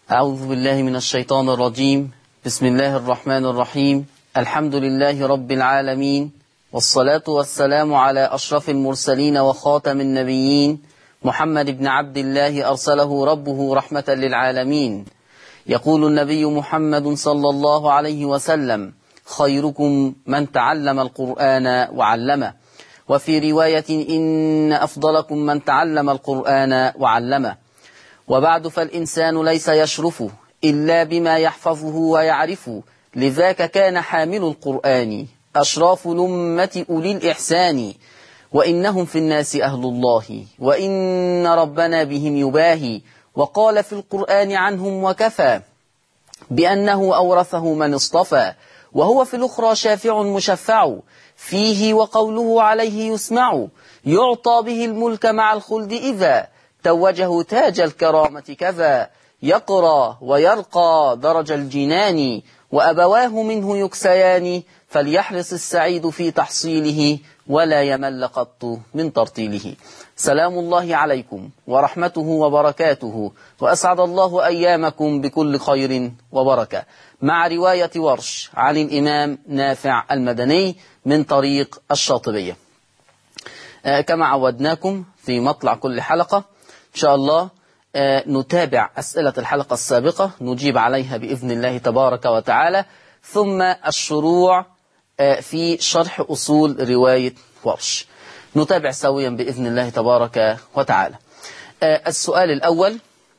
أعوذ بالله من الشيطان الرجيم بسم الله الرحمن الرحيم الحمد لله رب العالمين والصلاة والسلام على أشرف المرسلين وخاتم النبيين محمد بن عبد الله أرسله ربه رحمة للعالمين يقول النبي محمد صلى الله عليه وسلم خيركم من تعلم القرآن وعلمه وفي رواية إن أفضلكم من تعلم القرآن وعلمه وبعد فالإنسان ليس يشرف إلا بما يحفظه ويعرفه لذاك كان حامل القرآن أشراف لمة أولي الإحسان وإنهم في الناس أهل الله وإن ربنا بهم يباهي وقال في القرآن عنهم وكفى بأنه أورثه من اصطفى وهو في الأخرى شافع مشفع فيه وقوله عليه يسمع يعطى به الملك مع الخلد إذا توجه تاج الكرامة كذا يقرى ويرقى درج الجنان وأبواه منه يكسيان فليحرص السعيد في تحصيله ولا يمل قط من ترتيله سلام الله عليكم ورحمته وبركاته وأسعد الله أيامكم بكل خير وبركة مع رواية ورش عن الإمام نافع المدني من طريق الشاطبية آه كما عودناكم في مطلع كل حلقة إن شاء الله آه نتابع أسئلة الحلقة السابقة نجيب عليها بإذن الله تبارك وتعالى ثم الشروع آه في شرح أصول رواية ورش نتابع سويا بإذن الله تبارك وتعالى السؤال الأول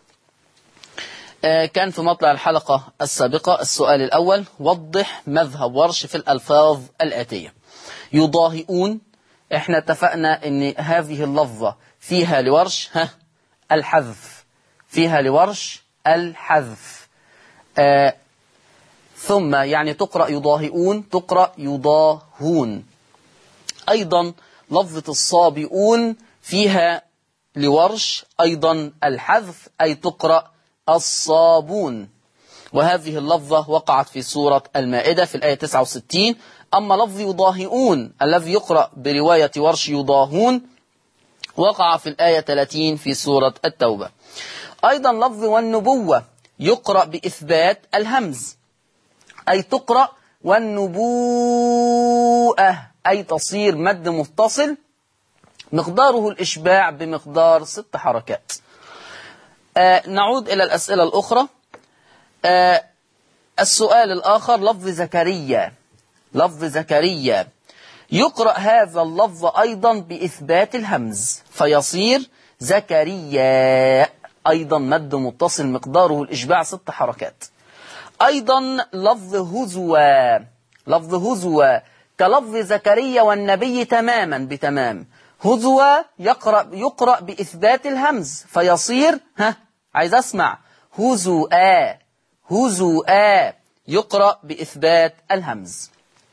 كان في مطلع الحلقة السابقة السؤال الأول وضح مذهب ورش في الألفاظ الآتية يضاهئون احنا اتفقنا ان هذه اللفظة فيها لورش ها الحذف فيها لورش الحذف آه ثم يعني تقرأ يضاهئون تقرأ يضاهون أيضا لفظة الصابئون فيها لورش أيضا الحذف أي تقرأ الصابون وهذه اللفظة وقعت في سورة المائدة في الآية 69 أما لفظ يضاهئون الذي يقرأ برواية ورش يضاهون وقع في الآية 30 في سورة التوبة أيضا لفظ والنبوة يقرأ بإثبات الهمز أي تقرأ والنبوءة أي تصير مد متصل مقداره الإشباع بمقدار ست حركات آه نعود إلى الأسئلة الأخرى آه السؤال الآخر لفظ زكريا لفظ زكريا يقرأ هذا اللفظ أيضا بإثبات الهمز فيصير زكريا أيضا مد متصل مقداره الإشباع ست حركات أيضا لفظ هزوى لفظ هزوى كلفظ زكريا والنبي تماما بتمام هزوى يقرأ, يقرأ بإثبات الهمز فيصير ها عايز أسمع هزوآ هزوآ يقرأ بإثبات الهمز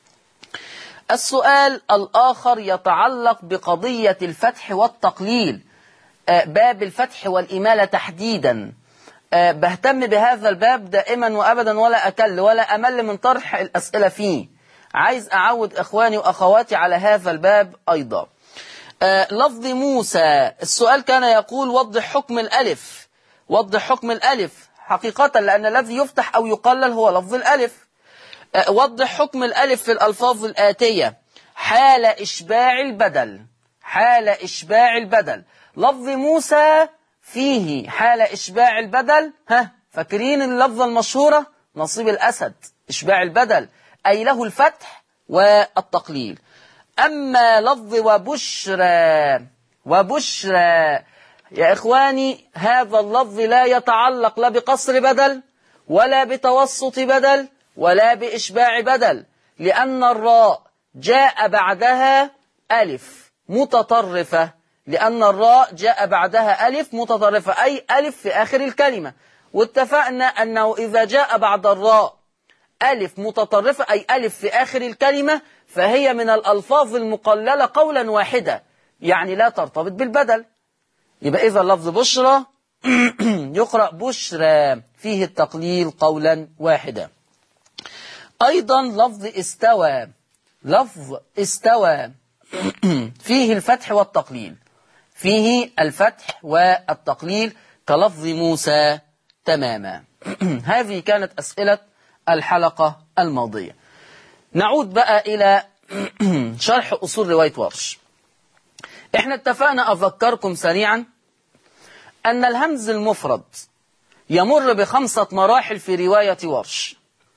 السؤال الآخر يتعلق بقضية الفتح والتقليل باب الفتح والإمالة تحديدا بهتم بهذا الباب دائما وأبدا ولا أكل ولا أمل من طرح الأسئلة فيه عايز أعود إخواني وأخواتي على هذا الباب أيضا آه لفظ موسى السؤال كان يقول وضح حكم الألف وضح حكم الألف حقيقة لأن الذي يفتح أو يقلل هو لفظ الألف آه وضح حكم الألف في الألفاظ الآتية حال إشباع البدل حال إشباع البدل لفظ موسى فيه حال إشباع البدل ها فاكرين اللفظة المشهورة نصيب الأسد إشباع البدل أي له الفتح والتقليل أما لفظ وبشرى وبشرى يا إخواني هذا اللفظ لا يتعلق لا بقصر بدل ولا بتوسط بدل ولا بإشباع بدل لأن الراء جاء بعدها ألف متطرفة لأن الراء جاء بعدها ألف متطرفة أي ألف في آخر الكلمة واتفقنا أنه إذا جاء بعد الراء ألف متطرفة أي ألف في آخر الكلمة فهي من الألفاظ المقللة قولا واحدة يعني لا ترتبط بالبدل يبقى إذا لفظ بشرى يقرأ بشرى فيه التقليل قولا واحدا أيضا لفظ استوى لفظ استوى فيه الفتح والتقليل فيه الفتح والتقليل كلفظ موسى تماما هذه كانت أسئلة الحلقة الماضية نعود بقى إلى شرح أصول رواية ورش احنا اتفقنا أذكركم سريعا أن الهمز المفرد يمر بخمسة مراحل في رواية ورش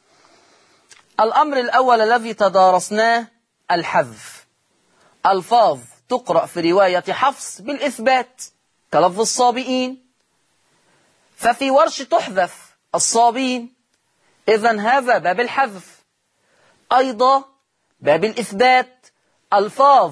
الأمر الأول الذي تدارسناه الحذف ألفاظ تقرأ في رواية حفص بالإثبات كلفظ الصابئين ففي ورش تحذف الصابين إذا هذا باب الحذف أيضا باب الإثبات ألفاظ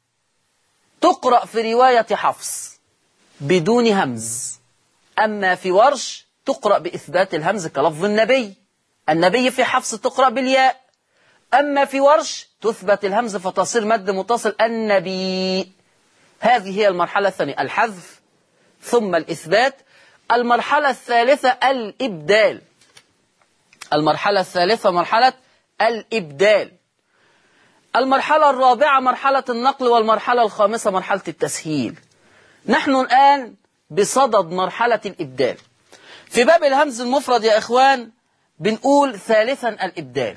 تقرأ في رواية حفص بدون همز أما في ورش تقرأ بإثبات الهمز كلفظ النبي النبي في حفص تقرأ بالياء أما في ورش تثبت الهمز فتصير مد متصل النبي هذه هي المرحلة الثانية الحذف ثم الإثبات المرحلة الثالثة الإبدال المرحلة الثالثة مرحلة الإبدال المرحلة الرابعة مرحلة النقل والمرحلة الخامسة مرحلة التسهيل نحن الآن بصدد مرحلة الإبدال في باب الهمز المفرد يا إخوان بنقول ثالثا الإبدال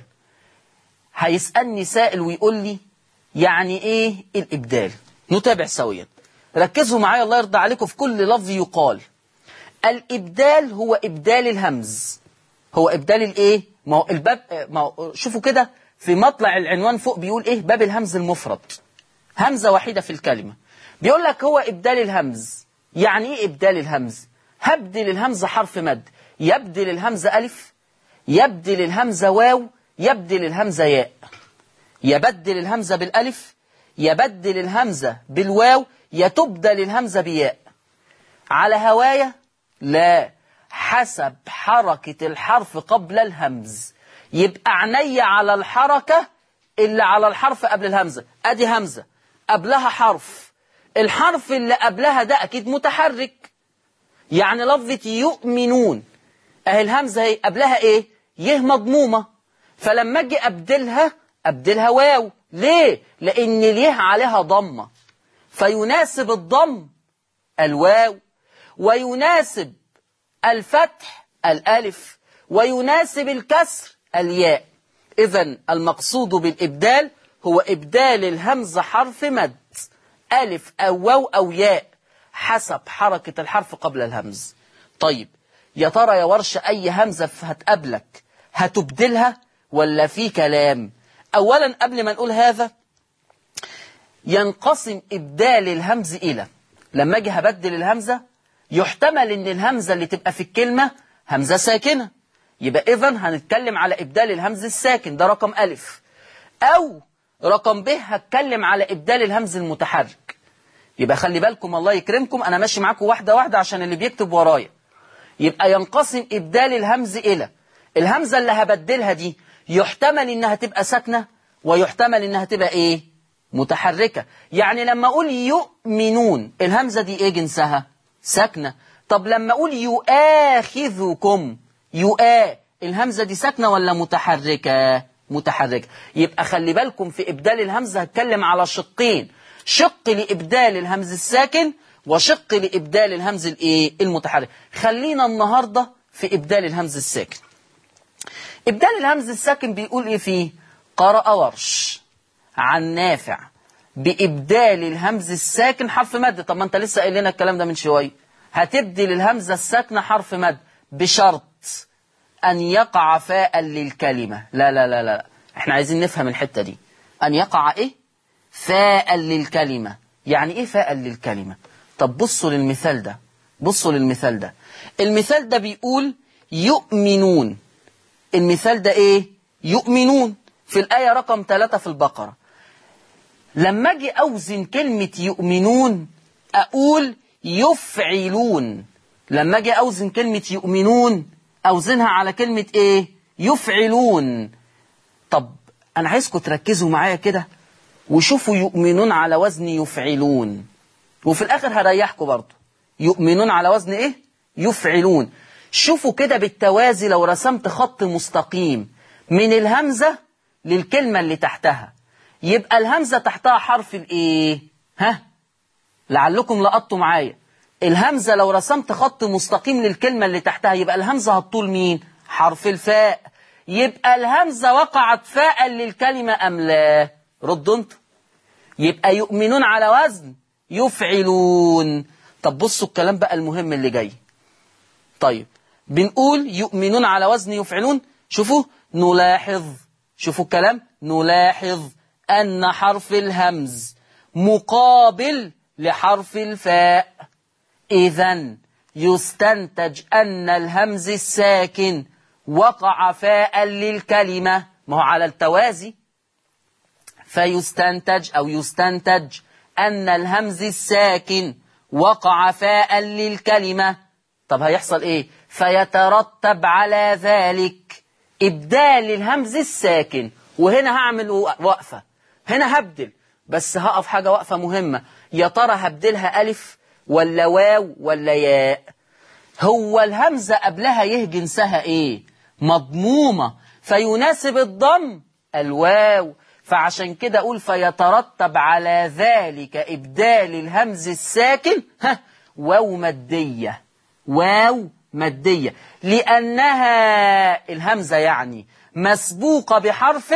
هيسألني سائل ويقول لي يعني إيه الإبدال نتابع سويا ركزوا معايا الله يرضى عليكم في كل لفظ يقال الإبدال هو إبدال الهمز هو إبدال الإيه ما هو الباب ما هو شوفوا كده في مطلع العنوان فوق بيقول إيه باب الهمز المفرد همزة وحيدة في الكلمة بيقول لك هو إبدال الهمز يعني إيه إبدال الهمز هبدل الهمزة حرف مد يبدل الهمزة ألف يبدل الهمزة واو يبدل الهمزة ياء يبدل الهمزة بالألف يبدل الهمزة بالواو يتبدل الهمزة بياء على هواية لا حسب حركة الحرف قبل الهمز يبقى عيني على الحركة اللي على الحرف قبل الهمزة ادي همزة قبلها حرف الحرف اللي قبلها ده اكيد متحرك يعني لفظة يؤمنون اهي الهمزة هي قبلها ايه يه مضمومة فلما اجي ابدلها ابدلها واو ليه لان اليه عليها ضمة فيناسب الضم الواو ويناسب الفتح الألف ويناسب الكسر الياء إذا المقصود بالإبدال هو إبدال الهمزة حرف مد ألف أو واو أو ياء حسب حركة الحرف قبل الهمز طيب يا ترى يا ورش أي همزة هتقابلك هتبدلها ولا في كلام أولا قبل ما نقول هذا ينقسم إبدال الهمز إلى لما أجي هبدل الهمزة يحتمل ان الهمزة اللي تبقى في الكلمة همزة ساكنة يبقى اذا هنتكلم على ابدال الهمز الساكن ده رقم الف او رقم ب هتكلم على ابدال الهمز المتحرك يبقى خلي بالكم الله يكرمكم انا ماشي معاكم واحدة واحدة عشان اللي بيكتب ورايا يبقى ينقسم ابدال الهمز الى الهمزة اللي هبدلها دي يحتمل انها تبقى ساكنة ويحتمل انها تبقى ايه متحركة يعني لما اقول يؤمنون الهمزة دي ايه جنسها ساكنة طب لما أقول يؤاخذكم يؤا الهمزة دي ساكنة ولا متحركة متحركة يبقى خلي بالكم في إبدال الهمزة هتكلم على شقين شق لإبدال الهمز الساكن وشق لإبدال الهمز الإيه المتحرك خلينا النهاردة في إبدال الهمز الساكن إبدال الهمز الساكن بيقول إيه فيه قرأ ورش عن نافع بإبدال الهمز الساكن حرف مد طب ما أنت لسه قايل لنا الكلام ده من شوية هتبدل الهمزة الساكنة حرف مد بشرط أن يقع فاء للكلمة لا لا لا لا احنا عايزين نفهم الحتة دي أن يقع إيه فاء للكلمة يعني إيه فاء للكلمة طب بصوا للمثال ده بصوا للمثال ده المثال ده بيقول يؤمنون المثال ده إيه يؤمنون في الآية رقم ثلاثة في البقرة لما أجي أوزن كلمة يؤمنون أقول يفعلون لما أجي أوزن كلمة يؤمنون أوزنها على كلمة إيه يفعلون طب أنا عايزكم تركزوا معايا كده وشوفوا يؤمنون على وزن يفعلون وفي الآخر هريحكم برضه يؤمنون على وزن إيه يفعلون شوفوا كده بالتوازي لو رسمت خط مستقيم من الهمزة للكلمة اللي تحتها يبقى الهمزة تحتها حرف الايه ها لعلكم لقطوا معايا الهمزة لو رسمت خط مستقيم للكلمة اللي تحتها يبقى الهمزة هتطول مين حرف الفاء يبقى الهمزة وقعت فاء للكلمة أم لا ردوا انتوا يبقى يؤمنون على وزن يفعلون طب بصوا الكلام بقى المهم اللي جاي طيب بنقول يؤمنون على وزن يفعلون شوفوا نلاحظ شوفوا الكلام نلاحظ أن حرف الهمز مقابل لحرف الفاء إذا يستنتج أن الهمز الساكن وقع فاء للكلمة ما هو على التوازي فيستنتج أو يستنتج أن الهمز الساكن وقع فاء للكلمة طب هيحصل إيه فيترتب على ذلك إبدال الهمز الساكن وهنا هعمل وقفة هنا هبدل بس هقف حاجة وقفة مهمة يا ترى هبدلها ألف ولا واو ولا ياء هو الهمزة قبلها يه جنسها إيه مضمومة فيناسب الضم الواو فعشان كده أقول فيترتب على ذلك إبدال الهمز الساكن ها واو مادية واو مادية لأنها الهمزة يعني مسبوقة بحرف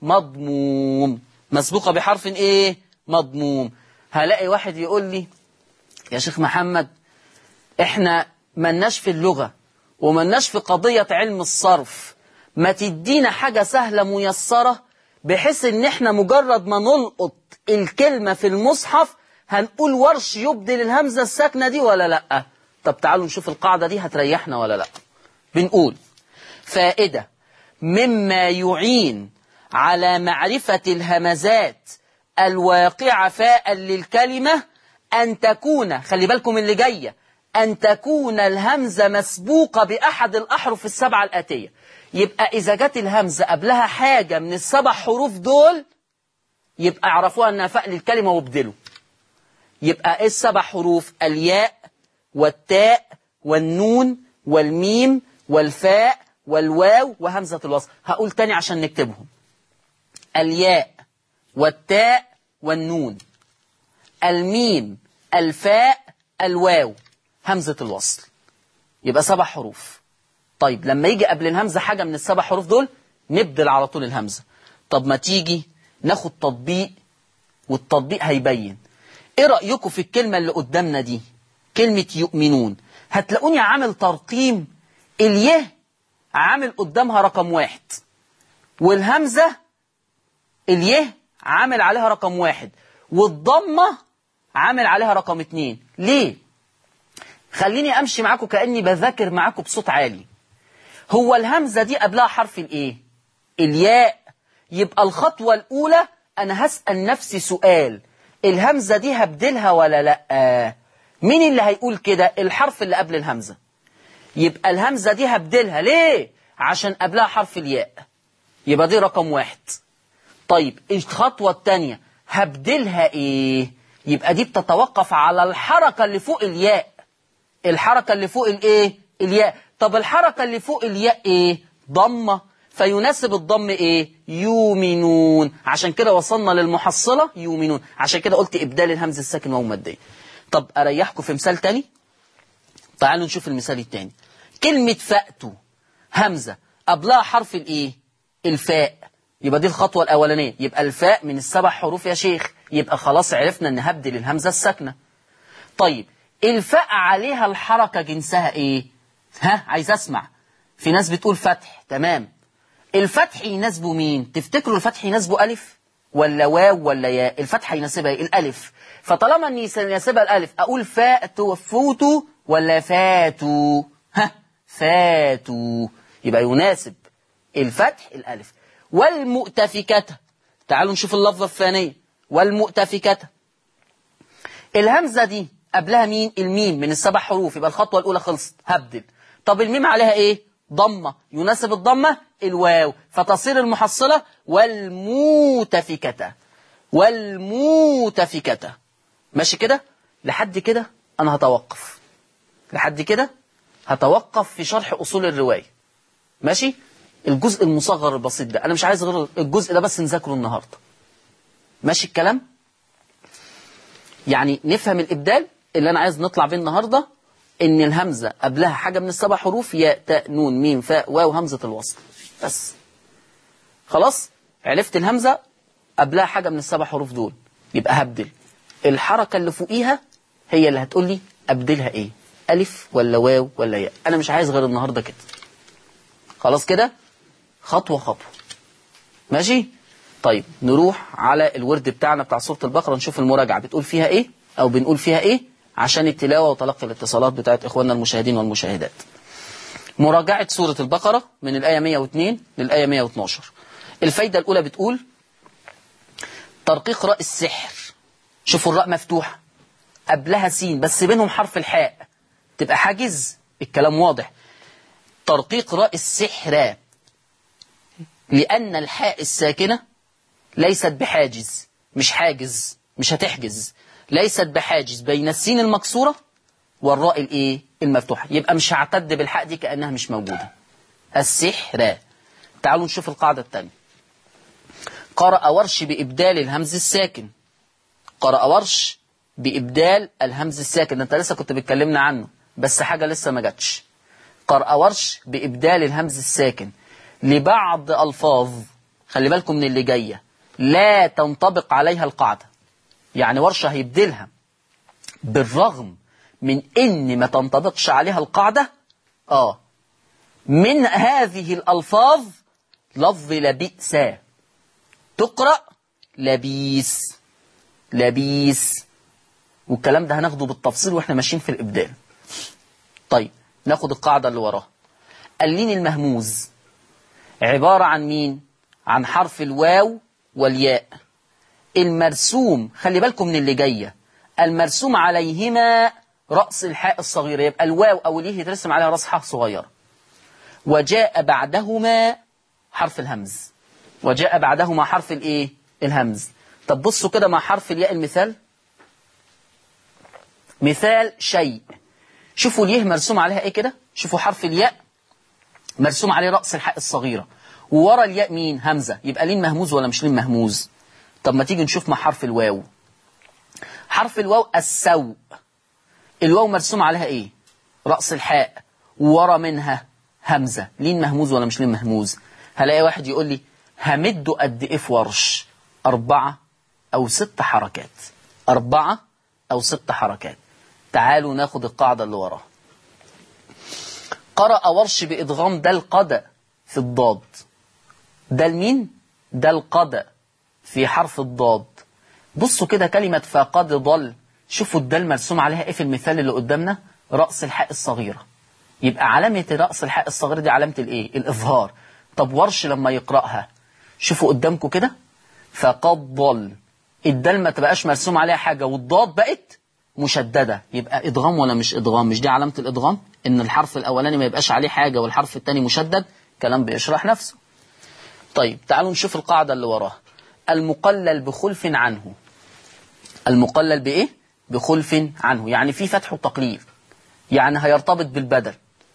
مضموم مسبوقة بحرف إيه مضموم هلاقي واحد يقول لي يا شيخ محمد إحنا ملناش في اللغة وملناش في قضية علم الصرف ما تدينا حاجة سهلة ميسرة بحيث ان احنا مجرد ما نلقط الكلمة في المصحف هنقول ورش يبدل الهمزة الساكنة دي ولا لأ طب تعالوا نشوف القاعدة دي هتريحنا ولا لأ بنقول فائدة مما يعين على معرفة الهمزات الواقعة فاء للكلمة أن تكون خلي بالكم اللي جاية أن تكون الهمزة مسبوقة بأحد الأحرف السبعة الآتية يبقى إذا جت الهمزة قبلها حاجة من السبع حروف دول يبقى اعرفوها أنها فاء للكلمة وابدلوا يبقى إيه السبع حروف الياء والتاء والنون والميم والفاء والواو وهمزة الوصل هقول تاني عشان نكتبهم الياء والتاء والنون الميم الفاء الواو همزة الوصل يبقى سبع حروف طيب لما يجي قبل الهمزة حاجة من السبع حروف دول نبدل على طول الهمزة طب ما تيجي ناخد تطبيق والتطبيق هيبين ايه رأيكم في الكلمة اللي قدامنا دي كلمة يؤمنون هتلاقوني عامل ترقيم اليه عامل قدامها رقم واحد والهمزة اليه عامل عليها رقم واحد والضمة عامل عليها رقم اتنين ليه خليني امشي معاكم كأني بذاكر معاكم بصوت عالي هو الهمزة دي قبلها حرف الايه الياء يبقى الخطوة الاولى انا هسأل نفسي سؤال الهمزة دي هبدلها ولا لا مين اللي هيقول كده الحرف اللي قبل الهمزة يبقى الهمزة دي هبدلها ليه عشان قبلها حرف الياء يبقى دي رقم واحد طيب الخطوة التانية هبدلها ايه يبقى دي بتتوقف على الحركة اللي فوق الياء الحركة اللي فوق الايه الياء طب الحركة اللي فوق الياء ايه ضمة فيناسب الضم ايه يؤمنون عشان كده وصلنا للمحصلة يؤمنون عشان كده قلت ابدال الهمز الساكن وهو مادية طب اريحكم في مثال تاني تعالوا نشوف المثال التاني كلمة فأتوا همزة قبلها حرف الايه الفاء يبقى دي الخطوة الأولانية يبقى الفاء من السبع حروف يا شيخ يبقى خلاص عرفنا ان هبدل الهمزة الساكنة طيب الفاء عليها الحركة جنسها ايه ها عايز اسمع في ناس بتقول فتح تمام الفتح يناسبه مين تفتكروا الفتح يناسبه ألف ولا واو ولا ياء الفتح يناسبها ايه الألف فطالما اني يناسبها الألف أقول فاتوا فوتوا ولا فاتوا ها فاتوا يبقى يناسب الفتح الألف والمؤتفكة تعالوا نشوف اللفظة الثانية والمؤتفكة الهمزة دي قبلها مين الميم من السبع حروف يبقى الخطوة الأولى خلصت هبدل طب الميم عليها إيه ضمة يناسب الضمة الواو فتصير المحصلة والموتفكة والموتفكة ماشي كده لحد كده أنا هتوقف لحد كده هتوقف في شرح أصول الرواية ماشي الجزء المصغر البسيط ده أنا مش عايز غير الجزء ده بس نذاكره النهاردة ماشي الكلام يعني نفهم الإبدال اللي أنا عايز نطلع بيه النهاردة إن الهمزة قبلها حاجة من السبع حروف ياء تاء نون ميم فاء واو همزة الوصل بس خلاص عرفت الهمزة قبلها حاجة من السبع حروف دول يبقى هبدل الحركة اللي فوقيها هي اللي هتقول لي أبدلها إيه ألف ولا واو ولا ياء أنا مش عايز غير النهاردة كده خلاص كده خطوة خطوة ماشي طيب نروح على الورد بتاعنا بتاع سورة البقرة نشوف المراجعة بتقول فيها إيه أو بنقول فيها إيه عشان التلاوة وتلقي الاتصالات بتاعت إخواننا المشاهدين والمشاهدات مراجعة سورة البقرة من الآية 102 للآية 112 الفايدة الأولى بتقول ترقيق راء السحر شوفوا الراء مفتوحة قبلها سين بس بينهم حرف الحاء تبقى حاجز الكلام واضح ترقيق راء السحر لأن الحاء الساكنة ليست بحاجز مش حاجز مش هتحجز ليست بحاجز بين السين المكسورة والراء الايه المفتوحة يبقى مش هعتد بالحاء دي كأنها مش موجودة السحر تعالوا نشوف القاعدة الثانية قرأ ورش بإبدال الهمز الساكن قرأ ورش بإبدال الهمز الساكن ده انت لسه كنت بتكلمنا عنه بس حاجة لسه ما جاتش قرأ ورش بإبدال الهمز الساكن لبعض ألفاظ خلي بالكم من اللي جاية لا تنطبق عليها القاعدة يعني ورشة هيبدلها بالرغم من إن ما تنطبقش عليها القاعدة آه من هذه الألفاظ لفظ لبئس تقرأ لبيس لبيس والكلام ده هناخده بالتفصيل واحنا ماشيين في الإبدال طيب ناخد القاعدة اللي وراها اللين المهموز عبارة عن مين عن حرف الواو والياء المرسوم خلي بالكم من اللي جاية المرسوم عليهما رأس الحاء الصغيرة يبقى الواو أو اليه يترسم عليها رأس حاء صغيرة وجاء بعدهما حرف الهمز وجاء بعدهما حرف الايه الهمز طب بصوا كده مع حرف الياء المثال مثال شيء شوفوا اليه مرسوم عليها ايه كده شوفوا حرف الياء مرسوم عليه رأس الحاء الصغيرة وورا الياء مين همزة يبقى لين مهموز ولا مش لين مهموز طب ما تيجي نشوف مع حرف الواو حرف الواو السوء الواو مرسوم عليها ايه رأس الحاء ورا منها همزة لين مهموز ولا مش لين مهموز هلاقي واحد يقول لي همده قد ايه في ورش أربعة أو ست حركات أربعة أو ست حركات تعالوا ناخد القاعدة اللي وراها قرأ ورش بإدغام ده القدى في الضاد ده المين ده القدى في حرف الضاد بصوا كده كلمة فقد ضل شوفوا الدال مرسوم عليها ايه في المثال اللي قدامنا رأس الحاء الصغيرة يبقى علامة رأس الحاء الصغيرة دي علامة الايه الإظهار طب ورش لما يقرأها شوفوا قدامكم كده فقد ضل الدال ما تبقاش مرسوم عليها حاجة والضاد بقت مشددة يبقى إدغام ولا مش إدغام مش دي علامة الإدغام إن الحرف الأولاني ما يبقاش عليه حاجة والحرف الثاني مشدد كلام بيشرح نفسه طيب تعالوا نشوف القاعدة اللي وراها المقلل بخلف عنه المقلل بإيه؟ بخلف عنه يعني في فتح وتقليل يعني هيرتبط بالبدل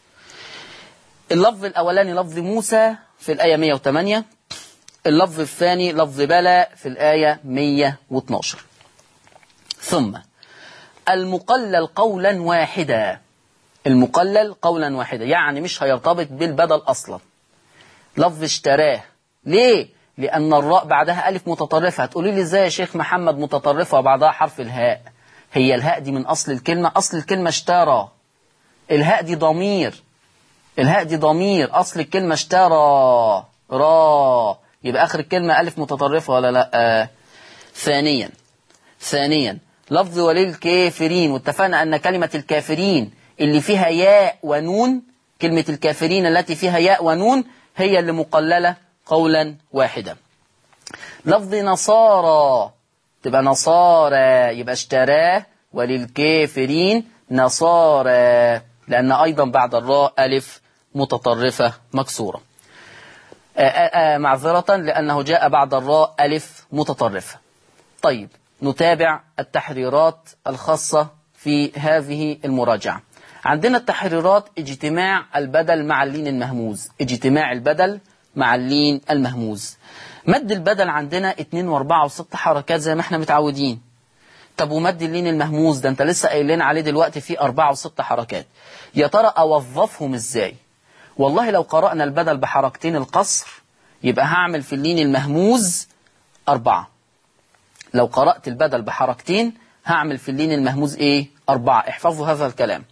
اللفظ الأولاني لفظ موسى في الآية 108 اللفظ الثاني لفظ بلى في الآية 112 ثم المقلل قولا واحدا المقلل قولا واحدا يعني مش هيرتبط بالبدل أصلا لفظ اشتراه ليه؟ لأن الراء بعدها ألف متطرفة هتقولي لي ازاي يا شيخ محمد متطرفة وبعدها حرف الهاء هي الهاء دي من أصل الكلمة أصل الكلمة اشترى الهاء دي ضمير الهاء دي ضمير أصل الكلمة اشترى را يبقى آخر الكلمة ألف متطرفة ولا لا آه. ثانيا ثانيا لفظ وللكافرين واتفقنا أن كلمة الكافرين اللي فيها ياء ونون كلمة الكافرين التي فيها ياء ونون هي اللي مقللة قولا واحدا لفظ نصارى تبقى نصارى يبقى اشتراه وللكافرين نصارى لأن أيضا بعد الراء ألف متطرفة مكسورة آآ آآ معذرة لأنه جاء بعد الراء ألف متطرفة طيب نتابع التحريرات الخاصة في هذه المراجعة عندنا التحريرات اجتماع البدل مع اللين المهموز اجتماع البدل مع اللين المهموز مد البدل عندنا 2 و4 و6 حركات زي ما احنا متعودين طب ومد اللين المهموز ده انت لسه قايلين عليه دلوقتي فيه أربعة وست حركات يا ترى أوظفهم ازاي والله لو قرأنا البدل بحركتين القصر يبقى هعمل في اللين المهموز أربعة لو قرأت البدل بحركتين هعمل في اللين المهموز ايه أربعة احفظوا هذا الكلام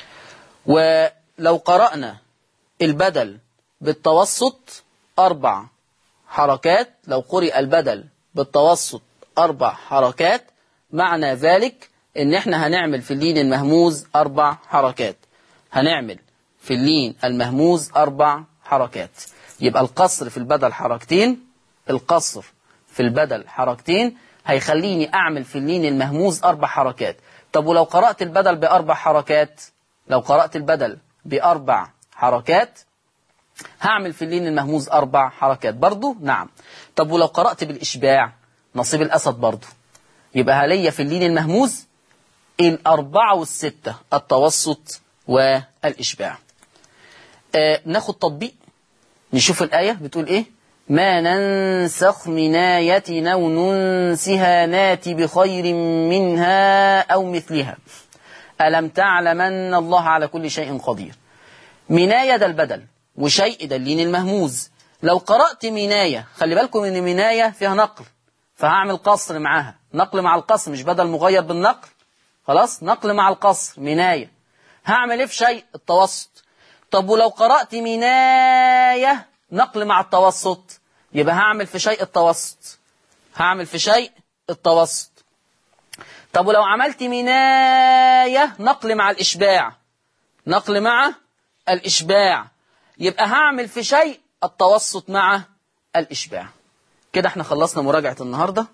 ولو قرأنا البدل بالتوسط أربع حركات لو قرئ البدل بالتوسط أربع حركات معنى ذلك إن إحنا هنعمل في اللين المهموز أربع حركات هنعمل في اللين المهموز أربع حركات يبقى القصر في البدل حركتين القصر في البدل حركتين هيخليني أعمل في اللين المهموز أربع حركات طب ولو قرأت البدل بأربع حركات لو قرأت البدل بأربع حركات هعمل في اللين المهموز أربع حركات برضو نعم طب ولو قرأت بالإشباع نصيب الأسد برضو يبقى هليا في اللين المهموز الأربعة والستة التوسط والإشباع آه ناخد تطبيق نشوف الآية بتقول إيه ما ننسخ من آية أو ننسها نات بخير منها أو مثلها ألم تعلم أن الله على كل شيء قدير مناية ده البدل وشيء ده اللين المهموز لو قرأت مناية خلي بالكم ان مناية فيها نقل فهعمل قصر معاها نقل مع القصر مش بدل مغير بالنقل خلاص نقل مع القصر مناية هعمل ايه في شيء التوسط طب ولو قرأت مناية نقل مع التوسط يبقى هعمل في شيء التوسط هعمل في شيء التوسط طب ولو عملت مناية نقل مع الإشباع نقل مع الإشباع يبقى هعمل في شيء التوسط مع الإشباع كده احنا خلصنا مراجعة النهاردة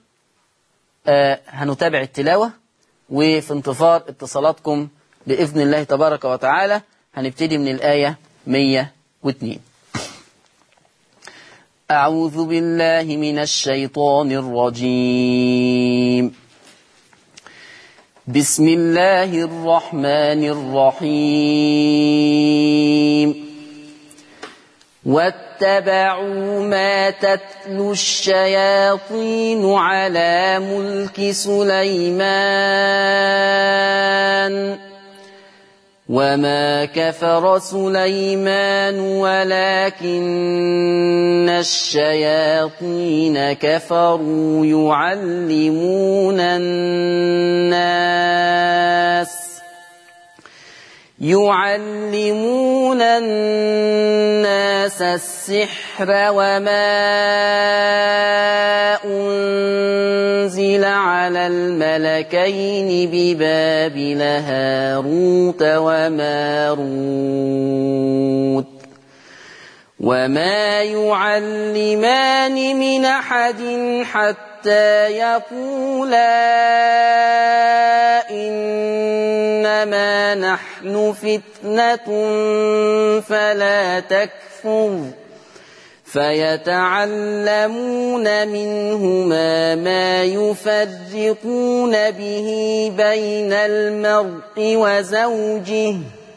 آه هنتابع التلاوة وفي انتظار اتصالاتكم بإذن الله تبارك وتعالى هنبتدي من الآية 102 أعوذ بالله من الشيطان الرجيم بسم الله الرحمن الرحيم واتبعوا ما تتلو الشياطين على ملك سليمان وما كفر سليمان ولكن الشياطين كفروا يعلمون الناس يعلمون الناس السحر وما أنزل على الملكين ببابل هاروت وماروت وما يعلمان من أحد حتى يقولا إنما نحن فتنة فلا تكفر فيتعلمون منهما ما يفرقون به بين المرء وزوجه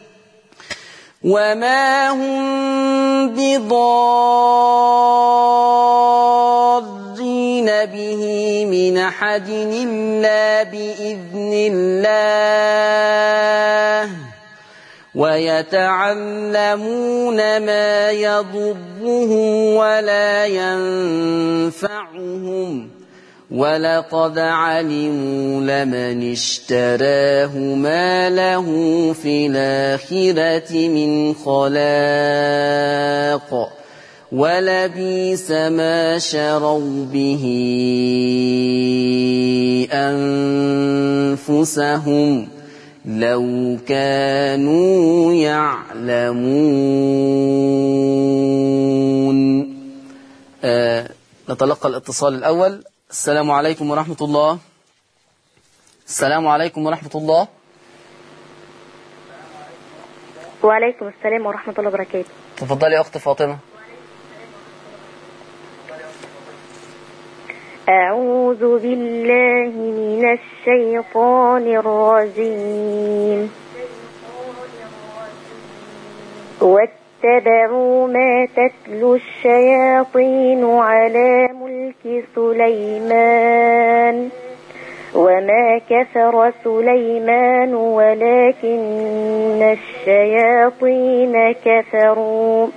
وما هم بضارين به من أحد إلا بإذن الله ويتعلمون ما يضرهم ولا ينفعهم ولقد علموا لمن اشتراه ما له في الآخرة من خلاق ولبيس ما شروا به أنفسهم لو كانوا يعلمون آه نتلقى الاتصال الأول السلام عليكم ورحمة الله السلام عليكم ورحمة الله وعليكم السلام ورحمة الله وبركاته تفضلي يا أخت فاطمة أعوذ بالله من الشيطان الرجيم واتبعوا ما تتلو الشياطين على ملك سليمان وما كفر سليمان ولكن الشياطين كفروا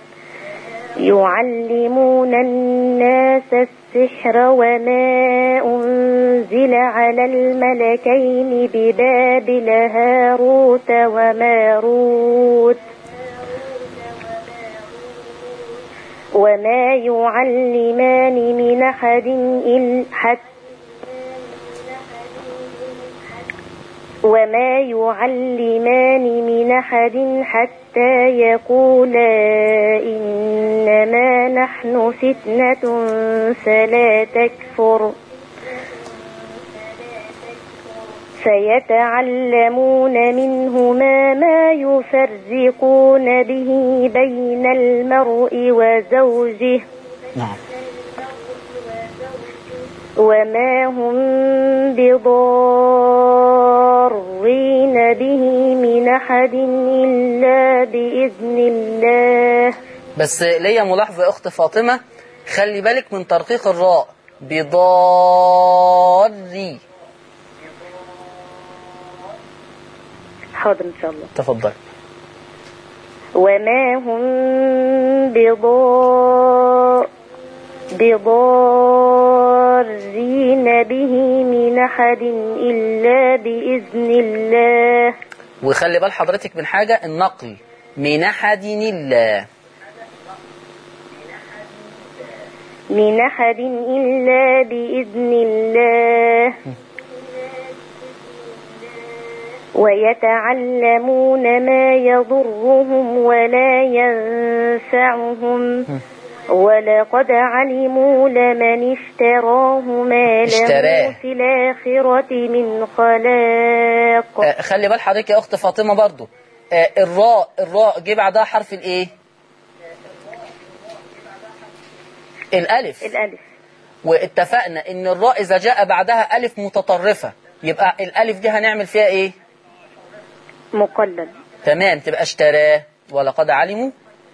يعلمون الناس السحر وما أنزل على الملكين ببابل هاروت وماروت وما يعلمان من أحد إلا حتى وما يعلمان من أحد حتى يقولا إنما نحن فتنة فلا تكفر فيتعلمون منهما ما يفرقون به بين المرء وزوجه نعم وما هم بضارين به من أحد إلا بإذن الله بس ليا ملاحظة يا أخت فاطمة خلي بالك من ترقيق الراء بضاري حاضر إن شاء الله تفضل وما هم بضار بضارين به من أحد إلا بإذن الله وخلي بال حضرتك من حاجة النقل من أحد الله من أحد إلا بإذن الله ويتعلمون ما يضرهم ولا ينفعهم ولقد علموا لمن اشتراه ما له اشتراه. في الآخرة من خلاق آه، خلي بال حضرتك يا أخت فاطمة برضو آه، الراء الراء جه بعدها حرف الإيه الألف الألف واتفقنا ان الراء اذا جاء بعدها الف متطرفة يبقى الالف دي هنعمل فيها ايه مقلل تمام تبقى اشتراه ولقد علموا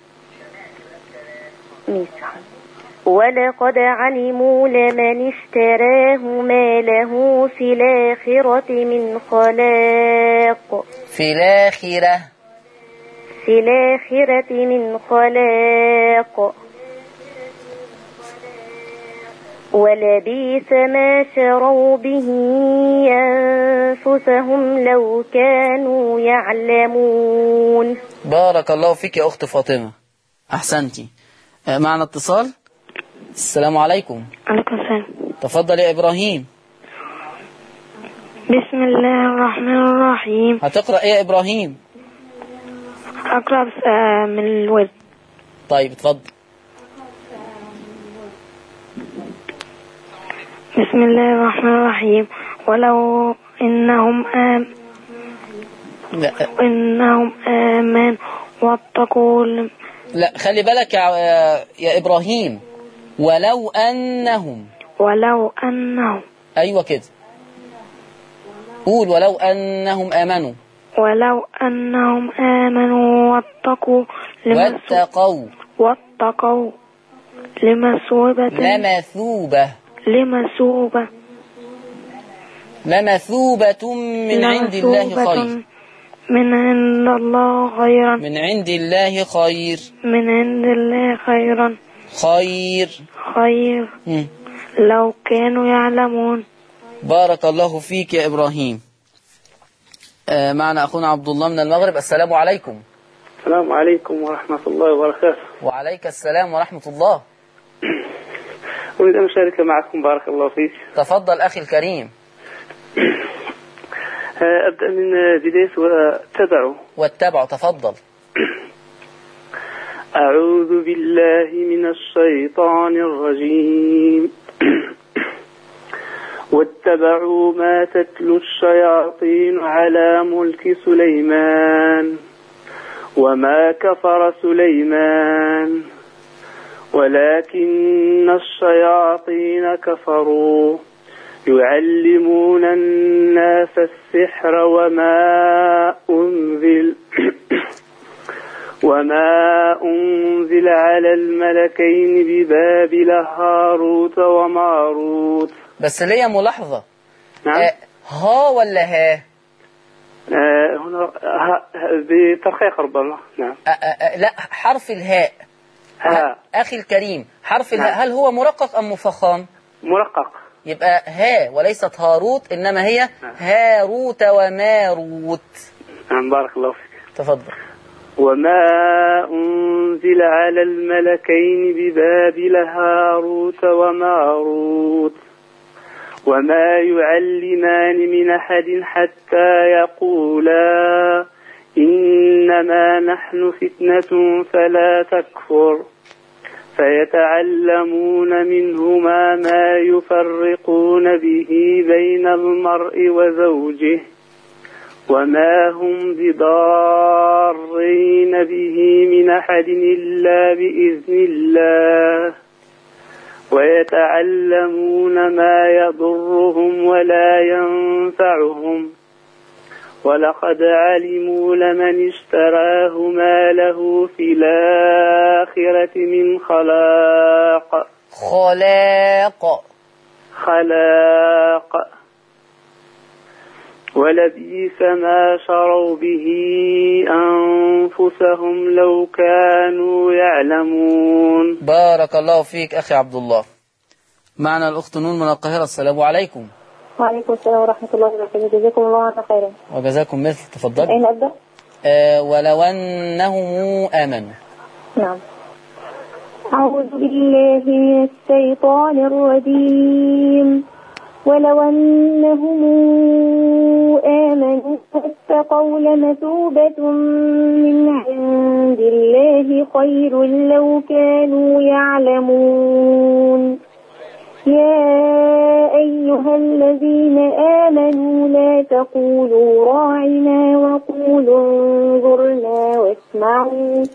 ميسح ولقد علموا لمن اشتراه ما له في الآخرة من خلاق في الآخرة في الآخرة من خلاق ولبيس ما شروا به أنفسهم لو كانوا يعلمون بارك الله فيك يا أخت فاطمة أحسنتي آه، معنا اتصال السلام عليكم عليكم السلام تفضل يا إبراهيم بسم الله الرحمن الرحيم هتقرأ إيه يا إبراهيم أقرأ بس آه، من الوزن طيب اتفضل بسم الله الرحمن الرحيم ولو إنهم آم لا, إنهم آمن واتقوا لم- لا خلي بالك يا, يا إبراهيم ولو أنهم ولو أنهم أيوة كده قول ولو أنهم آمنوا ولو أنهم آمنوا واتقوا لمسو واتقوا واتقوا لمثوبة لمثوبة لمثوبة لمثوبة من عند الله لمثوبة خير من عند الله خيرا من عند الله خير من عند الله خيرا خير خير مم. لو كانوا يعلمون بارك الله فيك يا إبراهيم آه معنا أخونا عبد الله من المغرب السلام عليكم السلام عليكم ورحمة الله وبركاته وعليك السلام ورحمة الله أريد أن أشارك معكم بارك الله فيك تفضل أخي الكريم آه، أبدأ من بداية وتبعوا واتبعوا تفضل أعوذ بالله من الشيطان الرجيم واتبعوا ما تتلو الشياطين على ملك سليمان وما كفر سليمان ولكن الشياطين كفروا يعلمون الناس السحر وما أنزل وما أنزل على الملكين ببابل هاروت وماروت بس ليا ملاحظة نعم آه ها ولا ها آه، هنا ها- ها- بترقيق ربما نعم أ- أ- أ- لا حرف الهاء ها أخي الكريم حرف الهاء نعم. هل هو مرقق أم مفخم مرقق يبقى ها وليست هاروت إنما هي هاروت وماروت نعم بارك الله فيك تفضل وما أنزل على الملكين ببابل هاروت وماروت وما يعلمان من أحد حتى يقولا إنما نحن فتنة فلا تكفر فيتعلمون منهما ما يفرقون به بين المرء وزوجه وما هم بضارين به من أحد إلا بإذن الله ويتعلمون ما يضرهم ولا ينفعهم ولقد علموا لمن اشتراه ما له في الآخرة من خلاق خلاق خلاق ولبئس ما شروا به أنفسهم لو كانوا يعلمون بارك الله فيك أخي عبد الله معنا الأخت نون من القاهرة السلام عليكم وعليكم السلام ورحمة الله وبركاته جزاكم الله عنا خيرا وجزاكم مثل تفضل أين أبدأ؟ آه ولو أنهم آمنوا نعم أعوذ بالله من الشيطان الرجيم ولو أنهم آمنوا واتقوا لمثوبة من عند الله خير لو كانوا يعلمون يا أيها الذين آمنوا لا تقولوا راعنا وقولوا انظرنا واسمعوا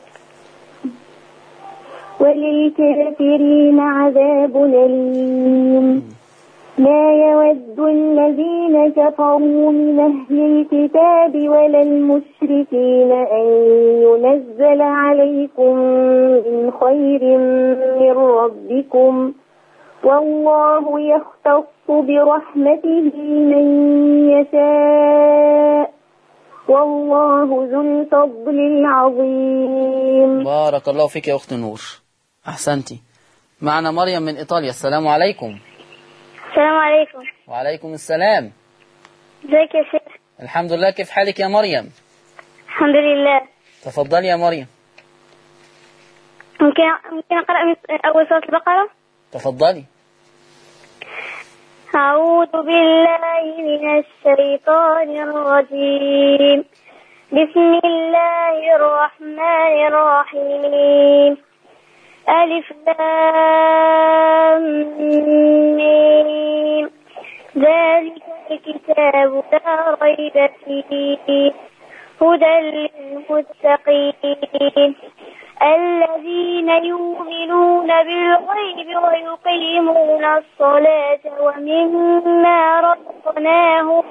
وللكافرين عذاب أليم ما يود الذين كفروا من أهل الكتاب ولا المشركين أن ينزل عليكم من خير من ربكم والله يختص برحمته من يشاء والله ذو الفضل العظيم بارك الله فيك يا أخت نور أحسنتي معنا مريم من إيطاليا السلام عليكم السلام عليكم وعليكم السلام ازيك يا شيخ الحمد لله كيف حالك يا مريم الحمد لله تفضلي يا مريم ممكن ممكن أقرأ من أول سورة البقرة تفضلي أعوذ بالله من الشيطان الرجيم بسم الله الرحمن الرحيم ألف لام ميم ذلك الكتاب لا ريب فيه هدى للمتقين الذين يؤمنون بالغيب ويقيمون الصلاة ومما رزقناهم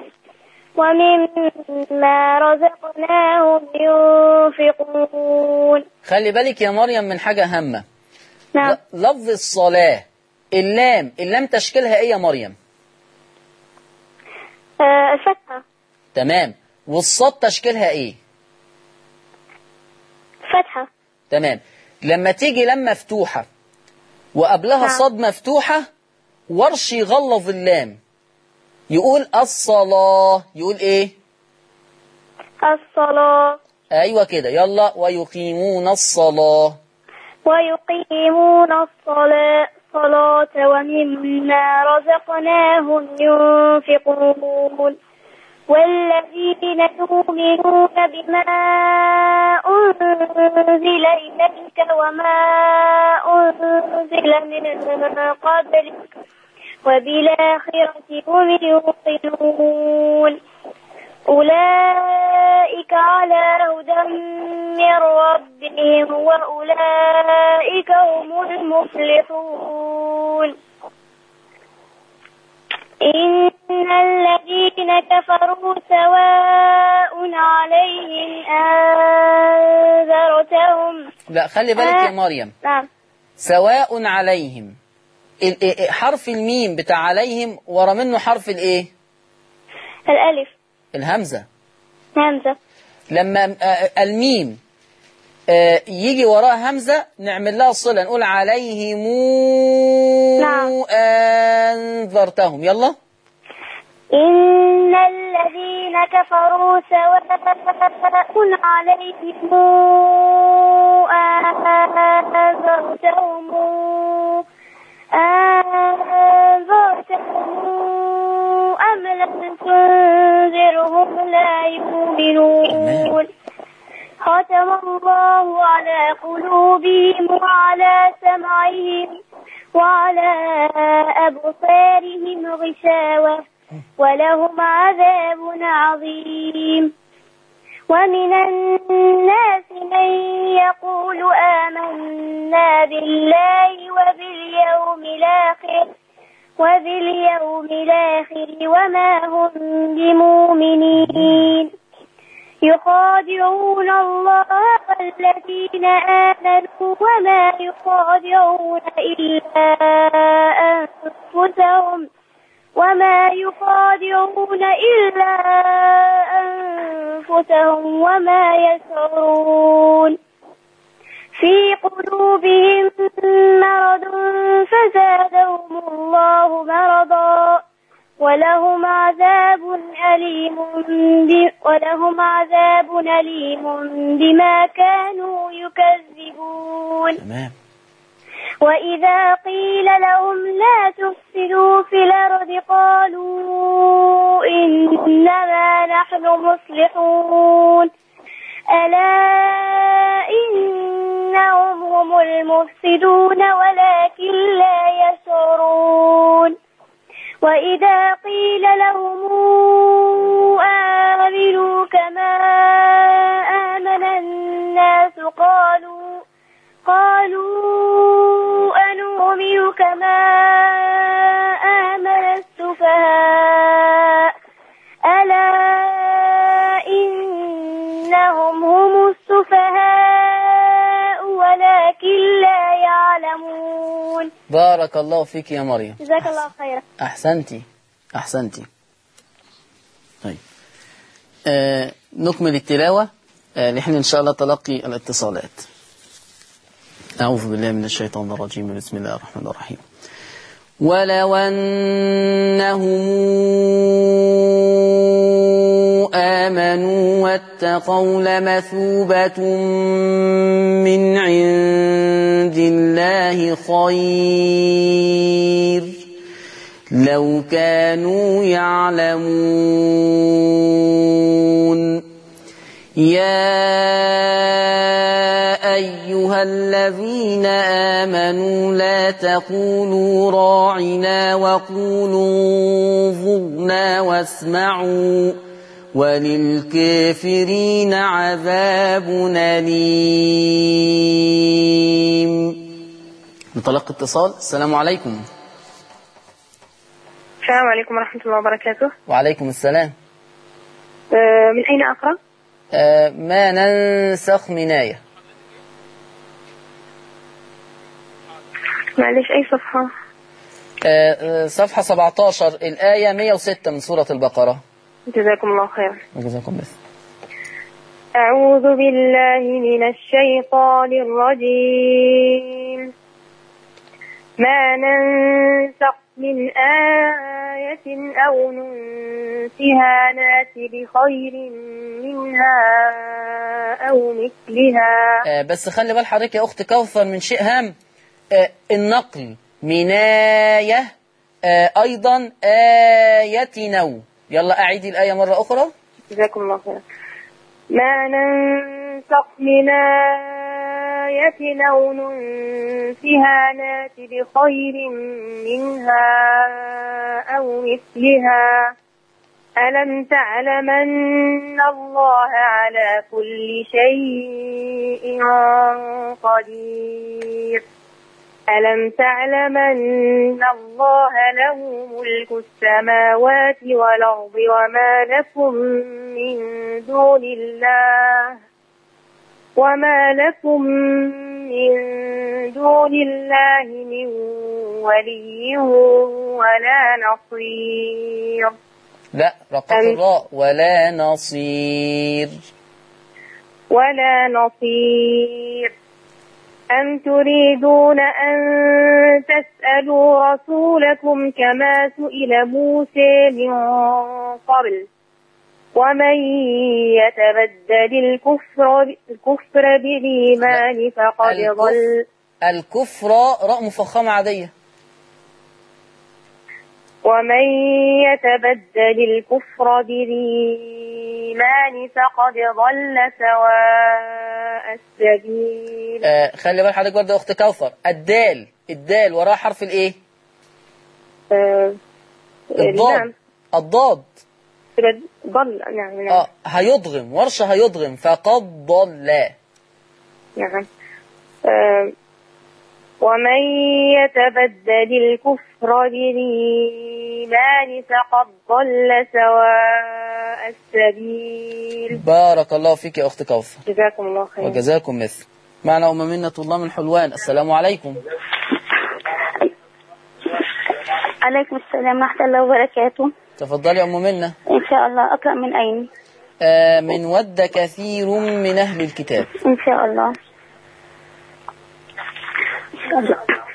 ومما رزقناهم ينفقون خلي بالك يا مريم من حاجة هامة نعم ل- لفظ الصلاة اللام اللام تشكيلها ايه يا مريم آه، الفتحة تمام والصاد تشكيلها ايه فتحة تمام لما تيجي لام مفتوحة وقبلها نعم. صاد مفتوحة ورش يغلظ اللام يقول الصلاة يقول ايه الصلاة ايوه كده يلا ويقيمون الصلاة ويقيمون الصلاة صلاة ومما رزقناهم ينفقون والذين يؤمنون بما أنزل إليك وما أنزل من قبلك وبالآخرة هم يوقنون أولئك على هدى من ربهم وأولئك هم المفلحون إن الذين كفروا سواء عليهم أنذرتهم لا خلي بالك يا مريم نعم سواء عليهم ال- إيه- إيه- حرف الميم بتاع عليهم ورا منه حرف الايه الألف الهمزة همزة لما آه، الميم آه، يجي وراها همزة نعمل لها صلة نقول عليهم نعم. أنذرتهم يلا إن الذين كفروا سواء عليهم أنذرتهم أنذرتهم أم لم تنذرهم لا يؤمنون ختم الله على قلوبهم وعلى سمعهم وعلى أبصارهم غشاوة ولهم عذاب عظيم ومن الناس من يقول آمنا بالله وباليوم الآخر وباليوم الآخر وما هم بمؤمنين يخادعون الله والذين آمنوا وما يخادعون إلا أنفسهم وما يخادعون إلا أنفسهم وما يشعرون في قلوبهم مرض فزادهم الله مرضا ولهم عذاب أليم ب... ولهم عذاب أليم بما كانوا يكذبون تمام وإذا قيل لهم لا تفسدوا في الأرض قالوا إنما نحن مصلحون ألا إنهم هم المفسدون ولكن لا يشعرون وإذا قيل لهم آمنوا كما آمن الناس قالوا قالوا أنؤمن كما آمن السفهاء ألا إنهم هم السفهاء ولكن لا يعلمون بارك الله فيك يا مريم جزاك الله خيرا أحسنتي أحسنتي طيب آه نكمل التلاوة آه نحن إن شاء الله تلقي الاتصالات أعوذ بالله من الشيطان الرجيم بسم الله الرحمن الرحيم ولو أنهم آمنوا واتقوا لمثوبة من عند الله خير لو كانوا يعلمون يا أيها الذين آمنوا لا تقولوا راعنا وقولوا انظرنا واسمعوا وللكافرين عذاب أليم نطلق اتصال السلام عليكم السلام عليكم ورحمة الله وبركاته وعليكم السلام آه، من أين أقرأ؟ آه، ما ننسخ من آية معلش أي صفحة؟ آه، آه، صفحة 17 الآية 106 من سورة البقرة جزاكم الله خيرا وجزاكم بس أعوذ بالله من الشيطان الرجيم ما ننسخ من آية أو ننسها نات بخير منها أو مثلها آه، بس خلي بال حضرتك يا أخت كوثر من شيء هام آه، النقل من آية آه، أيضا آية نو يلا أعيدي الآية مرة أخرى جزاكم الله خيرا ما ننسخ من آية أو ننسها نات بخير منها أو مثلها ألم تعلم أن الله على كل شيء قدير ألم تعلم أن الله له ملك السماوات والأرض وما لكم من دون الله وما لكم من دون الله من ولي ولا نصير لا رقق أم- الراء ولا نصير ولا نصير أم تريدون أن تسألوا رسولكم كما سئل موسى من قبل ومن يتبدل الكفر, الكفر بالإيمان فقد الكفر. ضل الكفر راء مفخمة عادية ومن يتبدل الكفر بالإيمان فقد ضل سواء السبيل آه خلي بال حضرتك برضه يا أخت كوثر الدال الدال وراها حرف الإيه آه، الضاد نعم الضاد ضل نعم نعم اه هيضغم ورشة هيضغم فقد ضل نعم آه، ومن يتبدل الكفر بالإيمان فقد ضل سواء السبيل بارك الله فيك يا أخت كوثر جزاكم الله خير وجزاكم مثل معنا أم منة الله من حلوان السلام عليكم عليكم السلام ورحمة الله وبركاته تفضلي يا أم منة إن شاء الله أقرأ من أين آه من ود كثير من أهل الكتاب إن شاء الله إن شاء الله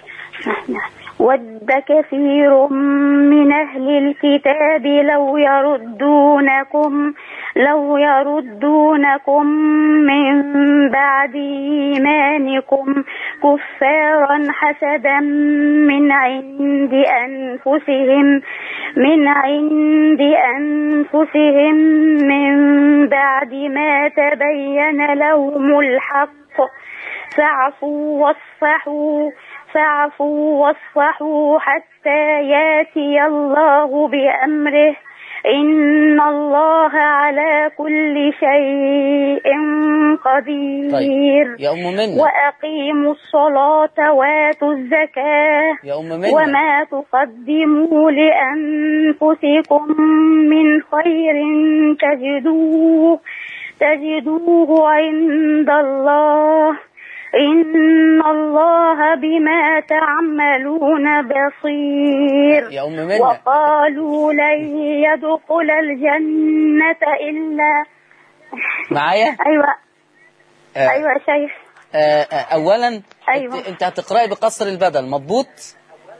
ود كثير من أهل الكتاب لو يردونكم لو يردونكم من بعد إيمانكم كفارا حسدا من عند أنفسهم من عند أنفسهم من بعد ما تبين لهم الحق فاعفوا واصفحوا فاعفوا واصفحوا حتى ياتي الله بأمره إن الله على كل شيء قدير طيب يا أم منة وأقيموا الصلاة وآتوا الزكاة يا أم منة وما تقدموا لأنفسكم من خير تجدوه تجدوه عند الله إن الله بما تعملون بصير يا أم منة وقالوا لن يدخل الجنة إلا معايا أيوة آه أيوة يا شيخ آه آه أولا أيوة. انت, انت هتقرأي بقصر البدل مضبوط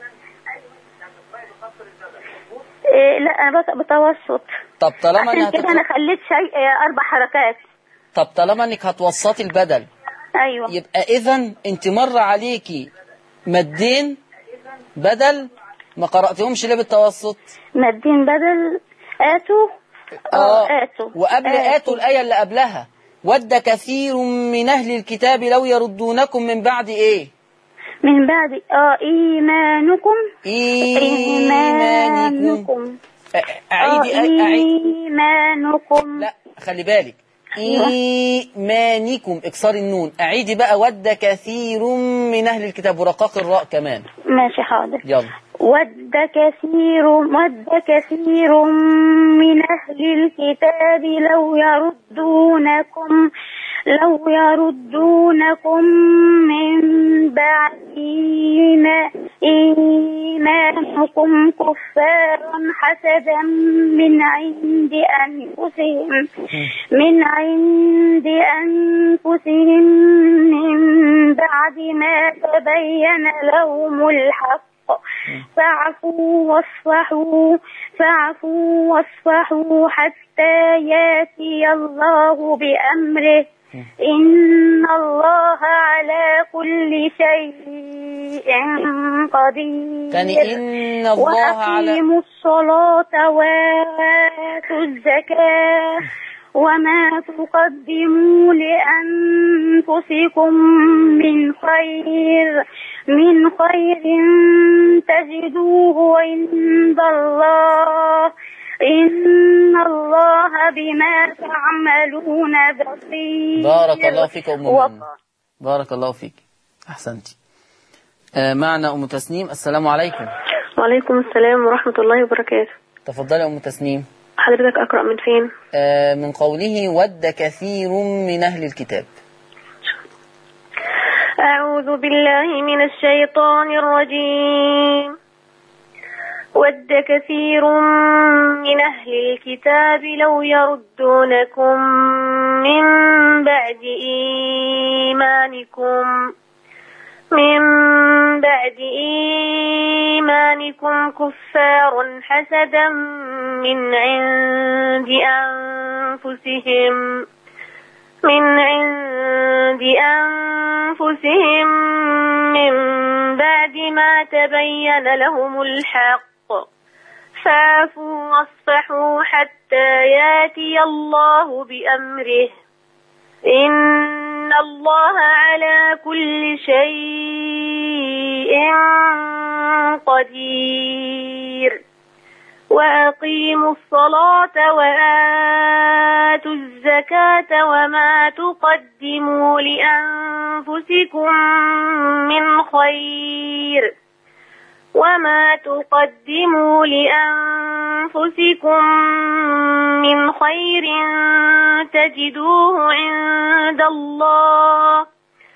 إيه لا أنا بقرأ بتوسط طب طالما عشان انها كده أنا هتقرأ خليت شيء إيه، أربع حركات طب طالما انك هتوسطي البدل أيوة يبقى اذا انت مر عليكي مدين بدل ما قرأتهمش ليه بالتوسط مادين بدل آتوا اه آتوا وقبل آتوا الآية اللي قبلها ود كثير من أهل الكتاب لو يردونكم من بعد إيه من بعد اه إيمانكم إيمانكم إيمانكم أ- أعيدي أ- أعيدي إيمانكم لا خلي بالك إيمانكم إكسار النون أعيدي بقى ود كثير من أهل الكتاب ورقاق الراء كمان ماشي حاضر يلا ود كثير ود كثير من أهل الكتاب لو يردونكم لو يردونكم من بعد إيما- إيمانكم كفارا حسدا من عند أنفسهم من عند أنفسهم من بعد ما تبين لهم الحق فاعفوا واصفحوا فاعفوا واصفحوا حتى ياتي الله بأمره إن الله على كل شيء قدير تاني إن الله على وأقيموا الصلاة وآتوا الزكاة وما تقدموا لأنفسكم من خير من خير تجدوه عند الله إن الله بما تعملون بصير بارك الله فيك يا أم وق- منى بارك الله فيك أحسنتي آه معنا أم تسنيم السلام عليكم وعليكم السلام ورحمة الله وبركاته تفضلي يا أم تسنيم حضرتك أقرأ من فين؟ آه من قوله ود كثير من أهل الكتاب أعوذ بالله من الشيطان الرجيم ود كثير من أهل الكتاب لو يردونكم من بعد إيمانكم من بعد إيمانكم كفارا حسدا من عند أنفسهم من عند أنفسهم من بعد ما تبين لهم الحق فاعفوا واصفحوا حتى ياتي الله بأمره إن الله على كل شيء قدير وأقيموا الصلاة وآتوا الزكاة وما تقدموا لأنفسكم من خير وما تقدموا لأنفسكم من خير تجدوه عند الله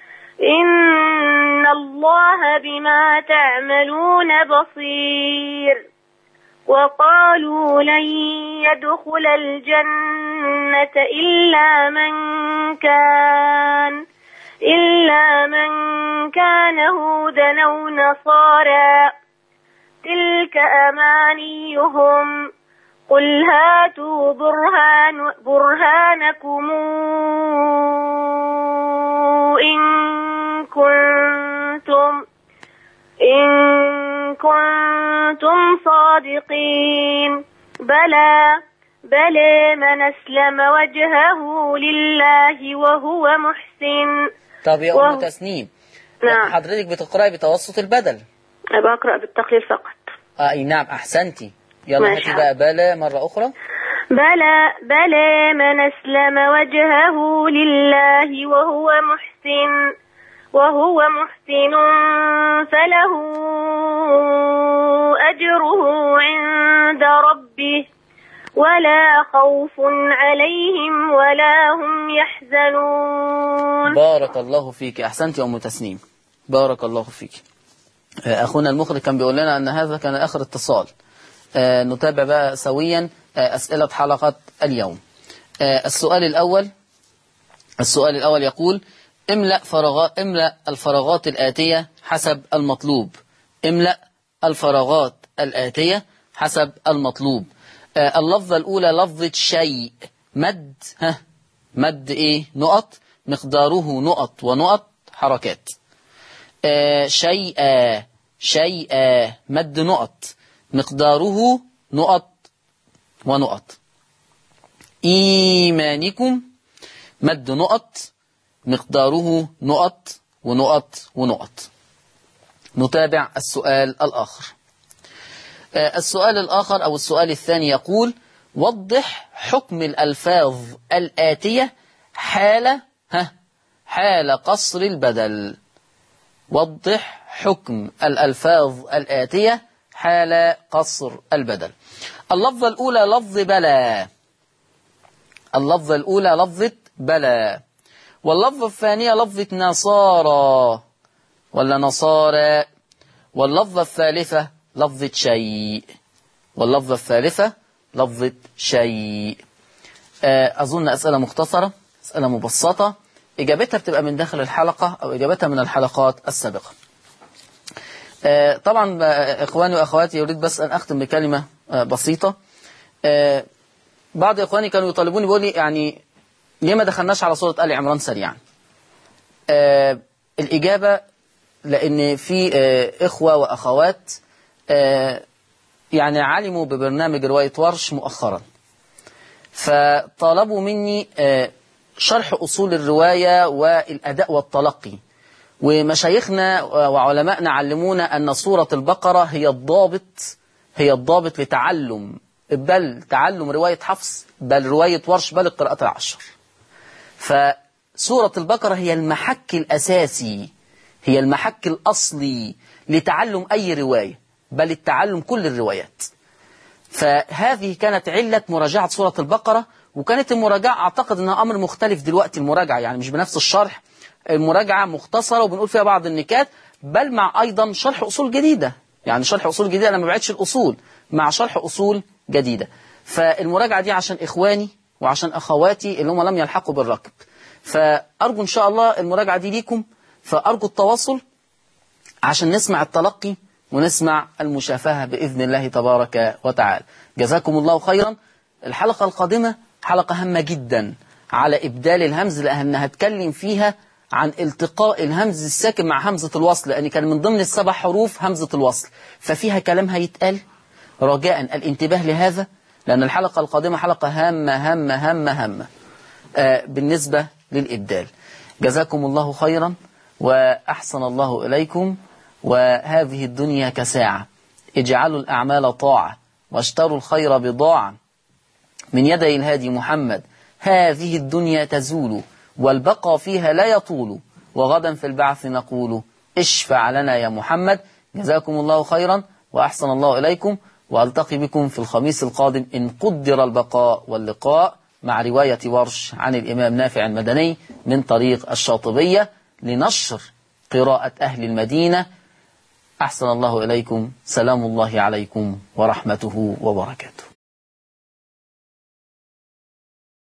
إن الله بما تعملون بصير وقالوا لن يدخل الجنة إلا من كان إلا من كان هودا أو نصارى تلك أمانيهم قل هاتوا برهان برهانكم إن كنتم إن كنتم صادقين بلى بلى من أسلم وجهه لله وهو محسن طب يا وهو- أم تسنيم نعم حضرتك بتقرأي بتوسط البدل أنا بقرأ بالتقليل فقط آه أي نعم أحسنتي يلا ماشي هاتي بقى بلا مرة أخرى بلى بلى من أسلم وجهه لله وهو محسن وهو محسن فله أجره عند ربه ولا خوف عليهم ولا هم يحزنون بارك الله فيك أحسنت يا أم تسنيم بارك الله فيك آه، أخونا المخرج كان بيقول لنا أن هذا كان آخر اتصال آه، نتابع بقى سويا آه، أسئلة حلقة اليوم آه، السؤال الأول السؤال الأول يقول املأ فراغات املأ الفراغات الآتية حسب المطلوب املأ الفراغات الآتية حسب المطلوب آه، اللفظة الأولى لفظة شيء مد ها مد إيه نقط مقداره نقط ونقط حركات آه، شيئا شيئا مد نقط مقداره نقط ونقط إيمانكم مد نقط مقداره نقط ونقط ونقط نتابع السؤال الآخر آه، السؤال الآخر أو السؤال الثاني يقول وضح حكم الألفاظ الآتية حال ها حال قصر البدل وضح حكم الألفاظ الآتية حال قصر البدل اللفظة الأولى لفظ بلى اللفظة الأولى لفظة بلى واللفظة الثانية لفظة نصارى ولا نصارى واللفظة الثالثة لفظة شيء واللفظة الثالثة لفظة شيء آه، أظن أسئلة مختصرة أسئلة مبسطة إجابتها بتبقى من داخل الحلقة أو إجابتها من الحلقات السابقة آه، طبعا آه، إخواني وأخواتي يريد بس أن أختم بكلمة آه، بسيطة آه، بعض إخواني كانوا يطالبوني بيقول لي يعني ليه ما دخلناش على سورة آل عمران سريعا آه، الإجابة لأن في آه، إخوة وأخوات آه، يعني علموا ببرنامج رواية ورش مؤخرا فطلبوا مني آه، شرح أصول الرواية والأداء والتلقي ومشايخنا وعلمائنا علمونا أن سورة البقرة هي الضابط هي الضابط لتعلم بل تعلم رواية حفص بل رواية ورش بل القراءات العشر فسورة البقرة هي المحك الأساسي هي المحك الأصلي لتعلم أي رواية بل التعلم كل الروايات فهذه كانت علة مراجعة سورة البقرة وكانت المراجعة أعتقد أنها أمر مختلف دلوقتي المراجعة يعني مش بنفس الشرح المراجعة مختصرة وبنقول فيها بعض النكات بل مع أيضا شرح أصول جديدة يعني شرح أصول جديدة أنا ما بعدش الأصول مع شرح أصول جديدة فالمراجعة دي عشان إخواني وعشان أخواتي اللي هم لم يلحقوا بالركب فأرجو إن شاء الله المراجعة دي ليكم فأرجو التواصل عشان نسمع التلقي ونسمع المشافهة بإذن الله تبارك وتعالى جزاكم الله خيرا الحلقة القادمة حلقة هامة جدا على إبدال الهمز لأن هتكلم فيها عن التقاء الهمز الساكن مع همزة الوصل لأن كان من ضمن السبع حروف همزة الوصل ففيها كلام هيتقال رجاء الانتباه لهذا لأن الحلقة القادمة حلقة هامة هامة هامة هامة آه بالنسبة للإبدال جزاكم الله خيرا وأحسن الله إليكم وهذه الدنيا كساعة اجعلوا الأعمال طاعة واشتروا الخير بضاعة من يدي الهادي محمد هذه الدنيا تزول والبقى فيها لا يطول وغدا في البعث نقول اشفع لنا يا محمد جزاكم الله خيرا وأحسن الله إليكم وألتقي بكم في الخميس القادم إن قدر البقاء واللقاء مع رواية ورش عن الإمام نافع المدني من طريق الشاطبية لنشر قراءة أهل المدينة أحسن الله إليكم سلام الله عليكم ورحمته وبركاته